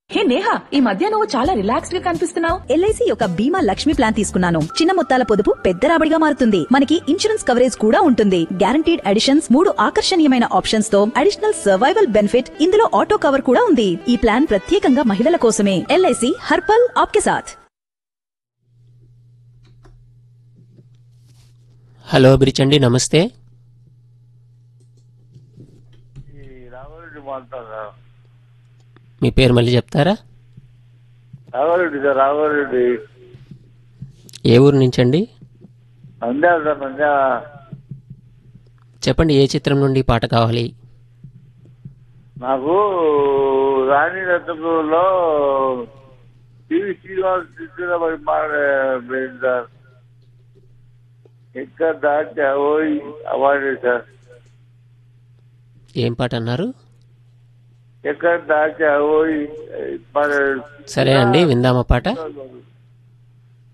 హే నేహా ఈ మధ్య నువ్వు చాలా రిలాక్స్డ్ గా కనిపిస్తున్నావు ఎల్ఐసి యొక్క బీమా లక్ష్మి ప్లాన్ తీసుకున్నాను చిన్న మొత్తాల పొదుపు పెద్ద రాబడిగా మారుతుంది మనకి ఇన్సూరెన్స్ కవరేజ్ కూడా ఉంటుంది గ్యారంటీడ్ అడిషన్స్ మూడు ఆకర్షణీయమైన ఆప్షన్స్ తో అడిషనల్ సర్వైవల్ బెనిఫిట్ ఇందులో ఆటో కవర్ కూడా ఉంది ఈ ప్లాన్ ప్రత్యేకంగా మహిళల కోసమే ఎల్ఐసి హర్పల్ ఆప్కే సాథ్ హలో బ్రిచండి నమస్తే ఈ రాఘవరెడ్డి మాట్లాడరా మీ పేరు మళ్ళీ చెప్తారా రాఘవరెడ్డి సార్ రాఘవరెడ్డి ఏ ఊరు నుంచండి నంద్యాల సార్ నంద్యాల చెప్పండి ఏ చిత్రం నుండి పాట కావాలి నాకు రాణి రత్నపురంలో టీవీ శ్రీనివాస్ చిత్ర మరి మాట్లాడింది సార్ ఎక్కడ దాచావో అవార్డు సార్ ఏం పాట అన్నారు ఎక్కడ దాచావో సరే అండి విందామా పాట మరి